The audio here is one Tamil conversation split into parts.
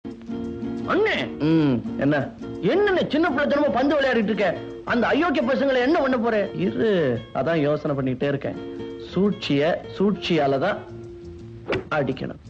அண்ணே ம் என்ன என்ன சின்ன பிள்ளைத்தனமா பந்து விளையாடிட்டு இருக்க அந்த அயோக்கிய பசங்களை என்ன பண்ண போற இரு அதான் யோசனை பண்ணிட்டே இருக்கேன் சூழ்ச்சிய சூழ்ச்சியால தான் அடிக்கணும்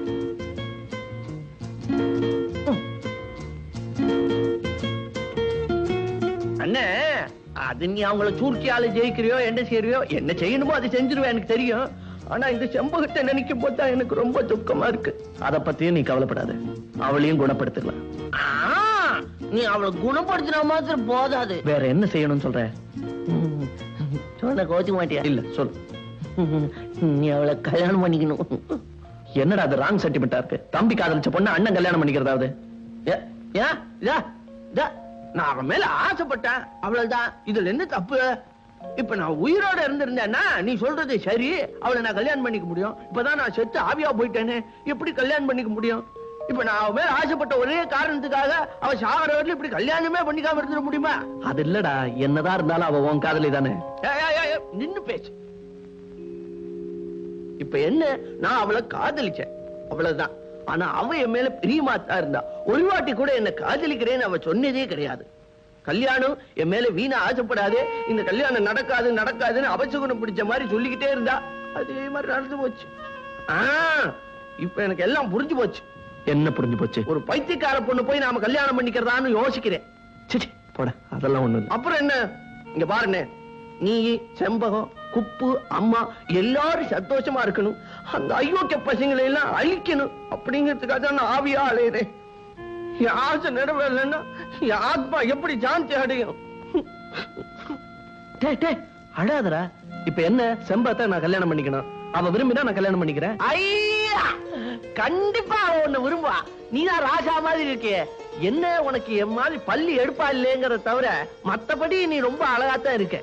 அண்ணே அது நீ அவங்கள சூழ்ச்சியால ஜெயிக்கிறியோ என்ன செய்யறியோ என்ன செய்யணுமோ அதை செஞ்சிருவேன் எனக்கு தெரியும் ஆனா இந்த செம்பகத்தை நினைக்கும் போது தான் எனக்கு ரொம்ப துக்கமா இருக்கு அத பத்தியும் நீ கவலைப்படாத அவளையும் குணப்படுத்திக்கலாம் ஆ, நீ அவளை குணப்படுத்தினா மாத்திரம் போதாது வேற என்ன செய்யணும்னு சொல்ற சொன்ன கோச்சுக்க மாட்டியா இல்ல சொல் நீ அவளை கல்யாணம் பண்ணிக்கணும் என்னடா அது ராங் சென்டிமெண்டா இருக்கு தம்பி காதலிச்ச பொண்ணு அண்ணன் கல்யாணம் பண்ணிக்கிறதாவது ஏ- ஏன்? இதா, இதா, நான் அவன் மேல ஆசைப்பட்டேன் அவ்வளவுதான் இதுல என்ன தப்பு இப்ப நான் உயிரோட இருந்திருந்தேன்னா நீ சொல்றது சரி அவளை நான் கல்யாணம் பண்ணிக்க முடியும் இப்பதான் நான் செத்து ஆவியா போயிட்டேனே எப்படி கல்யாணம் பண்ணிக்க முடியும் இப்ப நான் அவன் மேல ஆசைப்பட்ட ஒரே காரணத்துக்காக அவ சாகர வரல இப்படி கல்யாணமே பண்ணிக்காம இருந்துட முடியுமா அது இல்லடா என்னதான் இருந்தாலும் அவ உன் காதலி தானே ஏய், ஏய், ஏய், ஏய், நின்னு பேசு இப்ப என்ன நான் அவளை காதலிச்சேன் அவ்வளவுதான் ஆனா அவ என் மேல பிரியமா தான் இருந்தா ஒரு வாட்டி கூட என்ன காதலிக்கிறேன்னு அவ சொன்னதே கிடையாது கல்யாணம் என் மேல வீணா ஆசைப்படாதே இந்த கல்யாணம் நடக்காது நடக்காதுன்னு அவசகுணம் பிடிச்ச மாதிரி சொல்லிக்கிட்டே இருந்தா அதே மாதிரி நடந்து போச்சு ஆ, இப்ப எனக்கு எல்லாம் புரிஞ்சு போச்சு என்ன புரிஞ்சு போச்சு ஒரு பைத்தியக்கார பொண்ணு போய் நாம கல்யாணம் பண்ணிக்கிறதான்னு யோசிக்கிறேன் சிச்சி, போட அதெல்லாம் ஒண்ணும் இல்ல அப்புறம் என்ன இங்க பாருண்ணே நீ செம்பகம் குப்பு அம்மா எல்லாரும் சந்தோஷமா இருக்கணும் அந்த அயோக்கிய பசங்களை எல்லாம் அழிக்கணும் அப்படிங்கிறதுக்காக தான் நான் ஆவியா அலையிறேன் என் ஆசை நிறைவேறலைன்னா என் ஆத்மா எப்படி சாந்தி அடையும் டேய் டேய் அழாதடா இப்ப என்ன செம்பத்தை நான் கல்யாணம் பண்ணிக்கணும் அவ விரும்பினா நான் கல்யாணம் பண்ணிக்கிறேன் ஐயா கண்டிப்பா அவ உன்னை விரும்புவா நீதான் ராஜா மாதிரி இருக்கியே என்ன உனக்கு என் மாதிரி பள்ளி எடுப்பா இல்லைங்கிறத தவிர மத்தபடி நீ ரொம்ப அழகாத்தான் இருக்க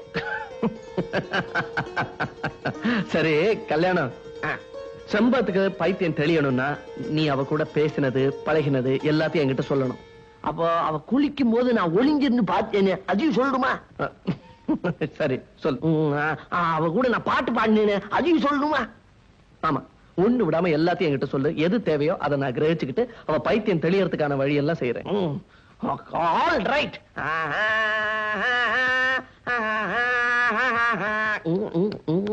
சரி கல்யாணம் ஆ. செம்பத்துக்கு பைத்தியம் தெளியணும்னா நீ அவ கூட பேசினது பழகினது எல்லாத்தையும் என்கிட்ட சொல்லணும் அப்போ அவ குளிக்கும் போது நான் ஒளிஞ்சிருந்து பார்த்தேனே அதையும் சொல்லணுமா சரி சொல் ம், ஆ, ஆ, அவ கூட நான் பாட்டு பாடினேனே அதையும் சொல்லணுமா ஆமா ஒண்ணு விடாம எல்லாத்தையும் என்கிட்ட சொல்லு எது தேவையோ அதை நான் கிரகிச்சுக்கிட்டு அவ பைத்தியம் தெளியறதுக்கான வழி எல்லாம் செய்யறேன் ஆல் ரைட் ம், ம், ம்.